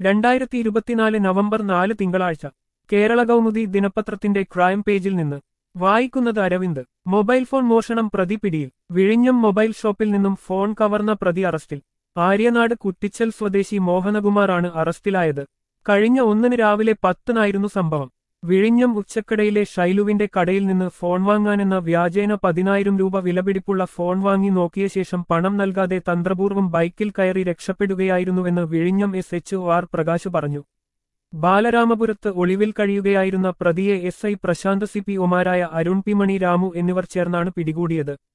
രണ്ടായിരത്തി ഇരുപത്തിനാല് നവംബർ നാല് തിങ്കളാഴ്ച കേരള കൗമുദി ദിനപത്രത്തിന്റെ ക്രൈം പേജിൽ നിന്ന് വായിക്കുന്നത് അരവിന്ദ് മൊബൈൽ ഫോൺ മോഷണം പ്രതി പിടിയിൽ വിഴിഞ്ഞം മൊബൈൽ ഷോപ്പിൽ നിന്നും ഫോൺ കവർന്ന പ്രതി അറസ്റ്റിൽ ആര്യനാട് കുറ്റിച്ചൽ സ്വദേശി മോഹനകുമാറാണ് അറസ്റ്റിലായത് കഴിഞ്ഞ ഒന്നിന് രാവിലെ പത്തിനായിരുന്നു സംഭവം വിഴിഞ്ഞം ഉച്ചക്കടയിലെ ഷൈലുവിന്റെ കടയിൽ നിന്ന് ഫോൺ വാങ്ങാനെന്ന വ്യാജേന പതിനായിരം രൂപ വിലപിടിപ്പുള്ള ഫോൺ വാങ്ങി നോക്കിയ ശേഷം പണം നൽകാതെ തന്ത്രപൂർവ്വം ബൈക്കിൽ കയറി രക്ഷപ്പെടുകയായിരുന്നുവെന്ന് വിഴിഞ്ഞം എസ് എച്ച് ആർ പ്രകാശ് പറഞ്ഞു ബാലരാമപുരത്ത് ഒളിവിൽ കഴിയുകയായിരുന്ന പ്രതിയെ S I Prashanth C P ഒമാരായ അരുൺ പി മണി രാമു എന്നിവർ ചേർന്നാണ് പിടികൂടിയത്